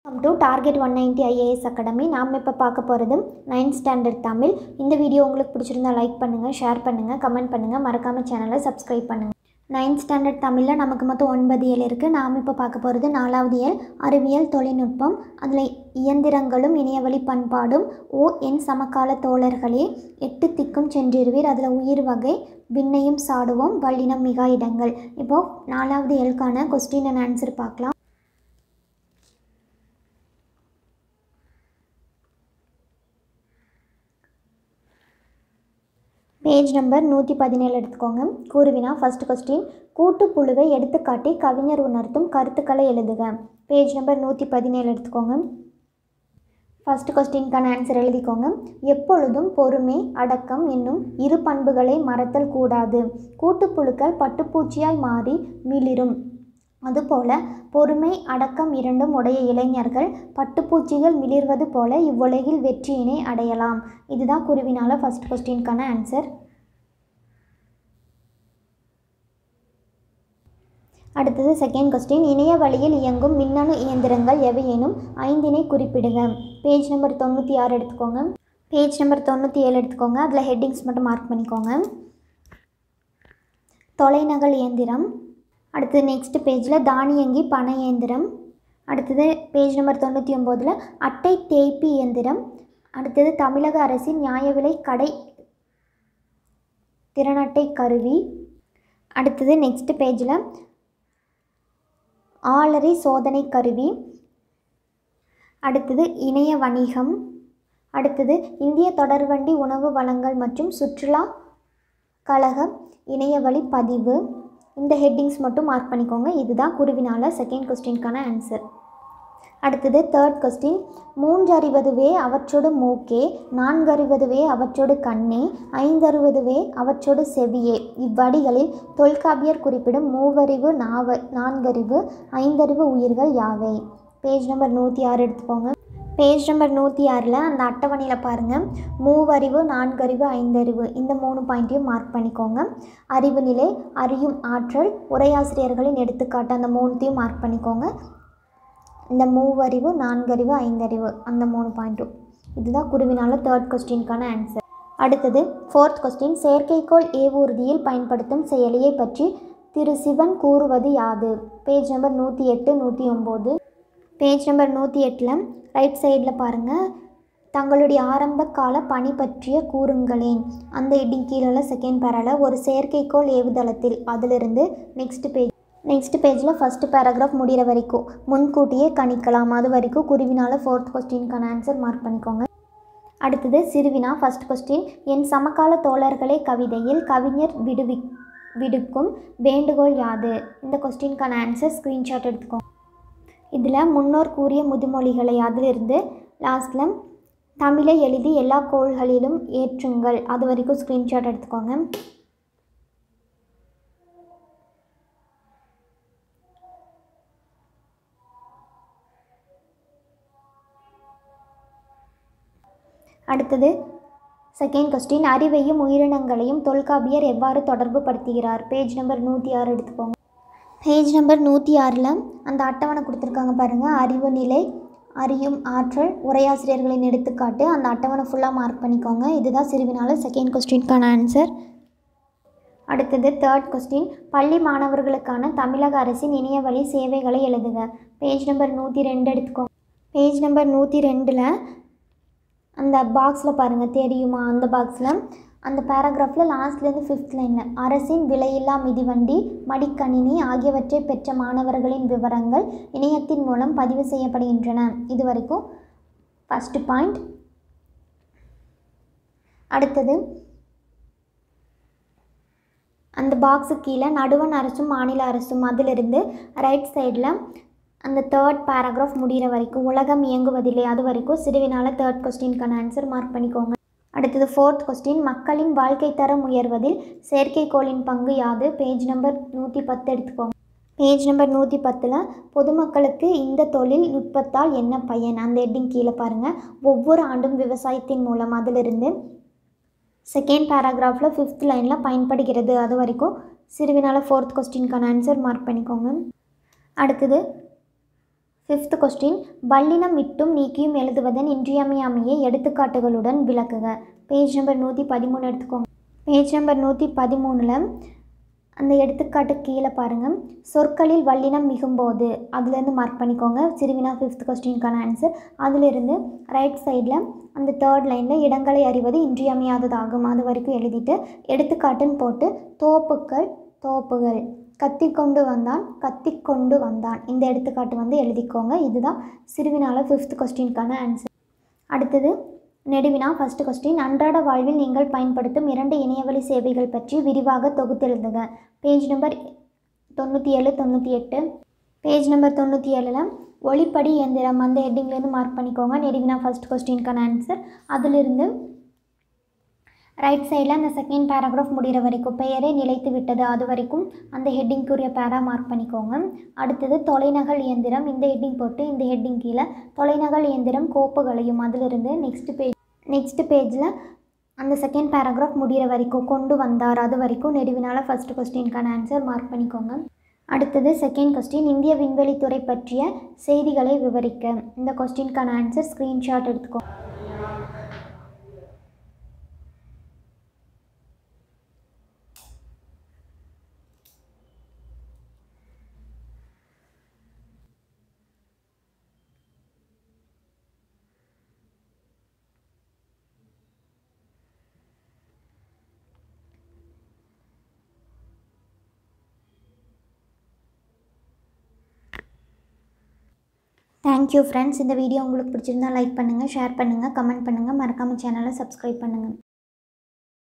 welcome to target one ninety IAS academy நாம் இப்போ பார்க்க போகிறது நைன்த் ஸ்டாண்டர்ட் தமிழ் இந்த வீடியோ உங்களுக்கு பிடிச்சிருந்தா லைக் பண்ணுங்கள் ஷேர் பண்ணுங்கள் கமெண்ட் பண்ணுங்கள் மறக்காமல் சேனலை சப்ஸ்கிரைப் பண்ணுங்கள் நைன்த் ஸ்டாண்டர்ட் தமிழில் நமக்கு மொத்தம் ஒன்பது இயல் இருக்குது நாம் இப்போ பார்க்க போகிறது நாலாவது இயல் அறிவியல் தொழில்நுட்பம் அதில் இயந்திரங்களும் இணையவழி பண்பாடும் ஓ என் சமகால தோழர்களே எட்டு திக்கும் சென்றிருவீர் அதில் உயிர் வகை விண்ணையும் சாடுவோம் வல்லினம் மிகா இடங்கள் இப்போது நாலாவது இயலுக்கான கொஸ்டின் அண்ட் ஆன்சர் பார்க்கலாம் பேஜ் நம்பர் நூற்றி பதினேழு எடுத்துக்கோங்க கூறுவினா ஃபர்ஸ்ட் கொஸ்டின் கூட்டுப்புழுவை எடுத்துக்காட்டி கவிஞர் உணர்த்தும் கருத்துக்களை எழுதுக பேஜ் நம்பர் நூற்றி பதினேழு எடுத்துக்கோங்க ஃபர்ஸ்ட் கொஸ்டின்கான ஆன்சர் எழுதிக்கோங்க எப்பொழுதும் பொறுமை அடக்கம் என்னும் இரு பண்புகளை மறத்தல் கூடாது கூட்டுப்புழுக்கள் பட்டுப்பூச்சியாய் மாறி மிளிரும் அதுபோல பொறுமை அடக்கம் இரண்டும் உடைய இளைஞர்கள் பட்டுப்பூச்சிகள் மிளிர்வது போல இவ்வுலகில் வெற்றியினை அடையலாம் இதுதான் குருவினால ஃபர்ஸ்ட் கொஸ்டின்கான ஆன்சர் அடுத்தது செகண்ட் கொஸ்டின் இணைய வழியில் இயங்கும் மின்னணு இயந்திரங்கள் எவையேனும் ஐந்தினை குறிப்பிடுக பேஜ் நம்பர் தொண்ணூற்றி ஆறு எடுத்துக்கோங்க பேஜ் நம்பர் தொண்ணூற்றி ஏழு எடுத்துக்கோங்க அதில் ஹெட்டிங்ஸ் மட்டும் மார்க் பண்ணிக்கோங்க தொலைநகல் இயந்திரம் அடுத்தது நெக்ஸ்ட் பேஜில் தானியங்கி பண இயந்திரம் அடுத்தது பேஜ் நம்பர் தொண்ணூற்றி ஒம்போதில் அட்டை தேய்ப்பி இயந்திரம் அடுத்தது தமிழக அரசின் நியாய விலை கடை திறனட்டை கருவி அடுத்தது நெக்ஸ்ட் பேஜில் ஆளறி சோதனை கருவி அடுத்தது இணைய வணிகம் அடுத்தது இந்திய தொடர்வண்டி உணவு வழங்கல் மற்றும் சுற்றுலா கழக இணையவழி பதிவு இந்த ஹெட்டிங்ஸ் மட்டும் மார்க் பண்ணிக்கோங்க இதுதான் குருவினால செகண்ட் கொஸ்டின்கான ஆன்சர் அடுத்தது தேர்ட் கொஸ்டின் மூன்றறிவதுவே அவற்றோடு மூக்கே நான்கறிவதுவே அவற்றோடு கண்ணே ஐந்தறிவதுவே அவற்றோடு செவியே இவ்வடிகளில் தொல்காப்பியர் குறிப்பிடும் மூவறிவு நாவ நான்கறிவு ஐந்தறிவு உயிர்கள் யாவை பேஜ் நம்பர் நூற்றி ஆறு எடுத்துக்கோங்க பேஜ் நம்பர் நூற்றி ஆறில் அந்த அட்டவணையில் பாருங்கள் மூவறிவு நான்கறிவு ஐந்தறிவு இந்த மூணு பாயிண்ட்டையும் மார்க் பண்ணிக்கோங்க அறிவு நிலை அறியும் ஆற்றல் உரையாசிரியர்களின் எடுத்துக்காட்டு அந்த மூணுத்தையும் மார்க் பண்ணிக்கோங்க இந்த மூவறிவு நான்கறிவு ஐந்தறிவு அந்த மூணு பாயிண்ட்டும் இதுதான் குருவினால தேர்ட் கொஸ்டினுக்கான ஆன்சர் அடுத்தது ஃபோர்த் கொஸ்டின் செயற்கைக்கோள் ஏவூர்தியில் பயன்படுத்தும் செயலியை பற்றி திரு சிவன் கூறுவது யாது பேஜ் நம்பர் நூற்றி எட்டு நூற்றி ஒம்பது பேஜ் நம்பர் நூற்றி எட்டில் ரைட் சைடில் பாருங்கள் தங்களுடைய ஆரம்ப கால பணி பற்றிய கூறுங்களேன் அந்த ஹெட்டிங் கீழே செகண்ட் பேரால ஒரு செயற்கைக்கோள் ஏவுதளத்தில் அதிலிருந்து நெக்ஸ்ட் பேஜ் நெக்ஸ்ட் பேஜில் ஃபஸ்ட்டு பேராகிராஃப் முடிகிற வரைக்கும் முன்கூட்டியே கணிக்கலாம் அது வரைக்கும் குருவினால ஃபோர்த் கொஸ்டினுக்கான ஆன்சர் மார்க் பண்ணிக்கோங்க அடுத்தது சிறுவினா ஃபஸ்ட் கொஸ்டின் என் சமகால தோழர்களே கவிதையில் கவிஞர் விடுவி விடுக்கும் வேண்டுகோள் யாது இந்த கொஸ்டினுக்கான ஆன்சர் ஸ்க்ரீன்ஷாட் எடுத்துக்கோங்க இதில் முன்னோர் கூறிய முதுமொழிகளை அதிலிருந்து லாஸ்ட்டில் தமிழை எழுதி எல்லா கோள்களிலும் ஏற்றுங்கள் அது வரைக்கும் ஸ்க்ரீன்ஷாட் எடுத்துக்கோங்க அடுத்தது செகண்ட் கொஸ்டின் அறிவையும் உயிரினங்களையும் தொல்காப்பியர் எவ்வாறு தொடர்பு படுத்துகிறார் பேஜ் நம்பர் நூற்றி ஆறு எடுத்துக்கோங்க பேஜ் நம்பர் நூற்றி ஆறில் அந்த அட்டவணை கொடுத்துருக்காங்க பாருங்கள் அறிவு நிலை அறியும் ஆற்றல் உரையாசிரியர்களின் எடுத்துக்காட்டு அந்த அட்டவணை ஃபுல்லாக மார்க் பண்ணிக்கோங்க இதுதான் சிறுவினால செகண்ட் கொஸ்டினுக்கான ஆன்சர் அடுத்தது தேர்ட் கொஸ்டின் பள்ளி மாணவர்களுக்கான தமிழக அரசின் இணையவழி சேவைகளை எழுதுக பேஜ் நம்பர் நூற்றி ரெண்டு எடுத்துக்கோங்க பேஜ் நம்பர் நூற்றி ரெண்டில் அந்த பாக்ஸில் பாருங்கள் தெரியுமா அந்த பாக்ஸில் அந்த பேராகிராஃபில் லாஸ்ட்லேருந்து ஃபிஃப்த் லைனில் அரசின் விலையில்லா மிதிவண்டி மடிக்கணினி ஆகியவற்றை பெற்ற மாணவர்களின் விவரங்கள் இணையத்தின் மூலம் பதிவு செய்யப்படுகின்றன இது வரைக்கும் ஃபஸ்ட்டு பாயிண்ட் அடுத்தது அந்த பாக்ஸு கீழே நடுவண் அரசும் மாநில அரசும் அதிலிருந்து ரைட் சைடில் அந்த தேர்ட் பேராகிராஃப் முடிகிற வரைக்கும் உலகம் இயங்குவதில்லை அது வரைக்கும் சிறுவினால தேர்ட் கொஸ்டினுக்கான ஆன்சர் மார்க் பண்ணிக்கோங்க அடுத்தது ஃபோர்த் கொஸ்டின் மக்களின் வாழ்க்கை தரம் உயர்வதில் செயற்கைக்கோளின் பங்கு யாது பேஜ் நம்பர் நூற்றி பத்து எடுத்துக்கோங்க பேஜ் நம்பர் நூற்றி பத்தில் பொதுமக்களுக்கு இந்த தொழில் நுட்பத்தால் என்ன பயன் அந்த ஹெட்டிங் கீழே பாருங்கள் ஒவ்வொரு ஆண்டும் விவசாயத்தின் மூலம் அதிலிருந்து செகண்ட் பேராகிராஃபில் ஃபிஃப்த் லைனில் பயன்படுகிறது அது வரைக்கும் சிறுவினால ஃபோர்த் கொஸ்டினுக்கான ஆன்சர் மார்க் பண்ணிக்கோங்க அடுத்தது ஃபிஃப்த் கொஸ்டின் வல்லினம் விட்டும் நீக்கியும் எழுதுவதன் இன்றியமையாமையை எடுத்துக்காட்டுகளுடன் விளக்குக பேஜ் நம்பர் நூற்றி பதிமூணு எடுத்துக்கோங்க பேஜ் நம்பர் நூற்றி பதிமூணில் அந்த எடுத்துக்காட்டு கீழே பாருங்கள் சொற்களில் வல்லினம் மிகும்போது அதுலேருந்து மார்க் பண்ணிக்கோங்க சிறுவினா ஃபிஃப்த் கொஸ்டினுக்கான ஆன்சர் அதிலிருந்து ரைட் சைடில் அந்த தேர்ட் லைனில் இடங்களை அறிவது இன்றியமையாததாகும் அது வரைக்கும் எழுதிட்டு எடுத்துக்காட்டுன்னு போட்டு தோப்புக்கள் தோப்புகள் கத்தி கொண்டு வந்தான் கத்தி கொண்டு வந்தான் இந்த எடுத்துக்காட்டு வந்து எழுதிக்கோங்க இதுதான் சிறுவினால ஃபிஃப்த் கொஸ்டினுக்கான ஆன்சர் அடுத்தது நெடுவினா ஃபஸ்ட்டு கொஸ்டின் அன்றாட வாழ்வில் நீங்கள் பயன்படுத்தும் இரண்டு இணையவழி சேவைகள் பற்றி விரிவாக தொகுத்தெழுதுக பேஜ் நம்பர் தொண்ணூற்றி ஏழு தொண்ணூற்றி எட்டு பேஜ் நம்பர் தொண்ணூற்றி ஏழில் ஒளிப்படி இயந்திரம் அந்த ஹெட்டிங்லேருந்து மார்க் பண்ணிக்கோங்க நெடுவினா ஃபஸ்ட் கொஸ்டினுக்கான ஆன்சர் அதிலிருந்து ரைட் சைடில் அந்த செகண்ட் பேராகிராஃப் முடிகிற வரைக்கும் பெயரே நிலைத்து விட்டது அது வரைக்கும் அந்த ஹெட்டிங்க்குரிய பேரா மார்க் பண்ணிக்கோங்க அடுத்தது தொலைநகல் இயந்திரம் இந்த ஹெட்டிங் போட்டு இந்த ஹெட்டிங் கீழே தொலைநகல் இயந்திரம் கோப்புகளையும் அதிலிருந்து நெக்ஸ்ட் பேஜ் நெக்ஸ்ட் பேஜில் அந்த செகண்ட் பேராகிராஃப் முடிகிற வரைக்கும் கொண்டு வந்தார் அது வரைக்கும் நெடுவினால் ஃபஸ்ட் கொஸ்டினுக்கான ஆன்சர் மார்க் பண்ணிக்கோங்க அடுத்தது செகண்ட் கொஸ்டின் இந்திய விண்வெளித்துறை பற்றிய செய்திகளை விவரிக்க இந்த கொஸ்டினுக்கான ஆன்சர் ஸ்க்ரீன்ஷாட் எடுத்துக்கோ தேங்க்யூ ஃப்ரெண்ட்ஸ் இந்த வீடியோ உங்களுக்கு பிடிச்சிருந்தா லைக் பண்ணுங்கள் ஷேர் பண்ணுங்கள் கமெண்ட் பண்ணுங்கள் மறக்காமல் சேனலை சப்ஸ்கிரைப் பண்ணுங்கள்